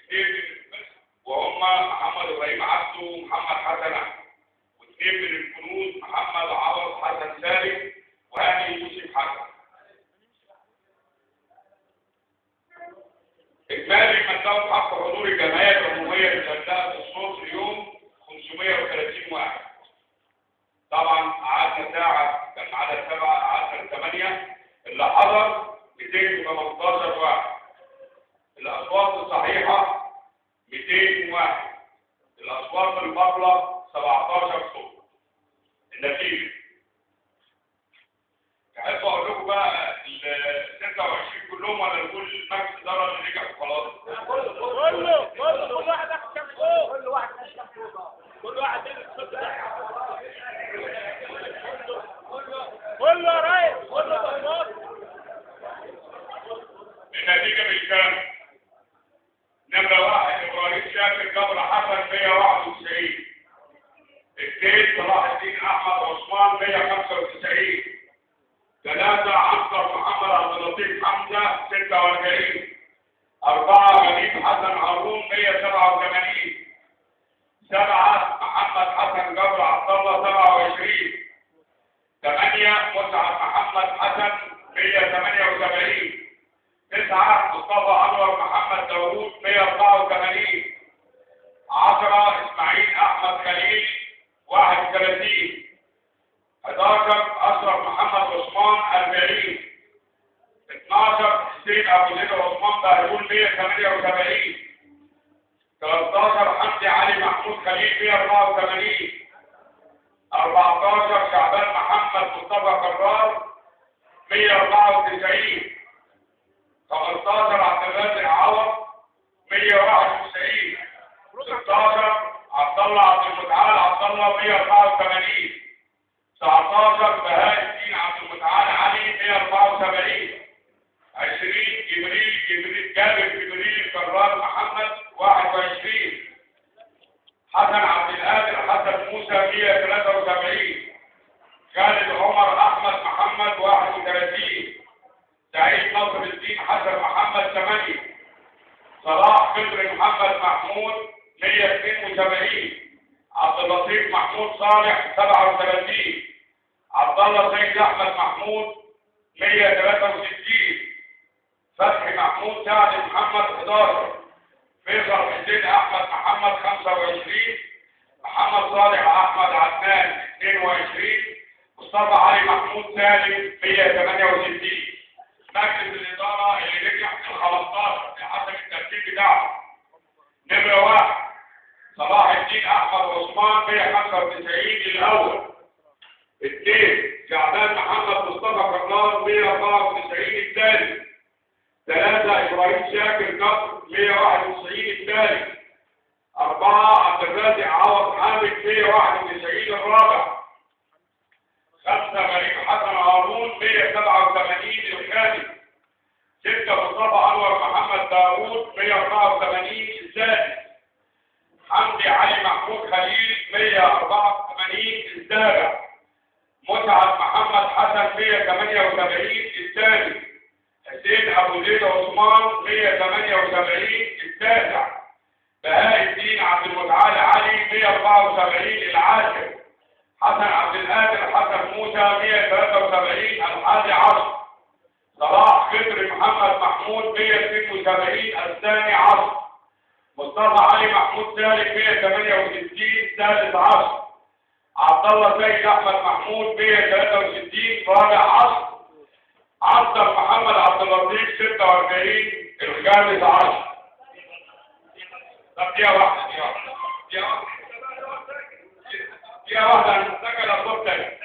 اثنين وهم محمد ابراهيم عبده ومحمد حسن احمد واثنين من الكنوز محمد عوض حسن سالم وهاني يوسف حسن اجمالي من له حق حضور الجمعيه العموميه لشهداء الصوت اليوم 530 واحد طبعا قعدنا ساعه كان عدد سبعه قعدنا ثمانيه اللي حضر 218 واحد الاصوات الصحيحه 201 الاصوات الباطله 17 صوت النتيجه احب اقول لكم بقى ال 26 كلهم ولا نقول مجلس الاداره اللي نجح وخلاص كله كله كل واحد اخد كام فوق كل واحد اخد كام فوق كل واحد يلبس الصوت ده كله يا ريس كله ضربات النتيجه بالكام نمره واحد ابراهيم شاكر جبر حسن 191 اثنين صلاح الدين احمد عثمان 195 ثلاثة عنتر محمد عبد اللطيف حمزة 46 أربعة غريب حسن هارون 187 سبعة محمد حسن جبر عبد الله 27 ثمانية مسعد محمد حسن 178 تسعة مصطفى أنور محمد داوود 184 عشرة إسماعيل أحمد خليل 31 11 أشرف محمد عثمان 40 12 حسين أبو زيد عثمان بهلول 178 13 حمدي علي محمود خليل 184 14 شعبان محمد مصطفى قرار 194 15 عبد الرازق عوض 191 16 عبد الله عبد المتعال عبد الله 184 19 بهاء الدين عبد المتعال علي 174 20 جبريل جبريل جابر جبريل كرار محمد 21 حسن عبد القادر حسن موسى 173 خالد عمر احمد محمد 31 سعيد نصر الدين حسن محمد 8 صلاح بدر محمد محمود 172 عبد اللطيف محمود صالح 37 عبد الله سيد احمد محمود 163 فتحي محمود سعد محمد 11 فيصل حسين احمد محمد 25 محمد صالح احمد عدنان 22 مصطفى علي محمود سالم 168 مجلس الاداره اللي نجح في ال 15 حسب الترتيب بتاعه نمره واحد صلاح الدين احمد عثمان 195 الاول اثنين شعبان محمد مصطفى قرار 194 الثاني ثلاثة إبراهيم شاكر نصر 191 الثالث أربعة عبد الرازق عوض حامد 191 الرابع خمسة غريب حسن هارون 187 الخامس ستة مصطفى أنور محمد داوود 184 السادس حمدي علي محمود خليل 184 السابع مسعد محمد حسن 178 الثاني حسين ابو زيد عثمان 178 التاسع بهاء الدين عبد المتعال علي 174 العاشر حسن عبد القادر حسن موسى 173 الحادي عشر صلاح خضر محمد محمود 172 الثاني عشر مصطفى علي محمود سالم 168 ثالث عشر عبد الله سيد احمد محمود 163 رابع عشر عبد محمد عبد اللطيف 46 الخامس عشر طب دي واحدة دي واحدة دي واحدة دي واحدة هنحتاجها لأصوات تاني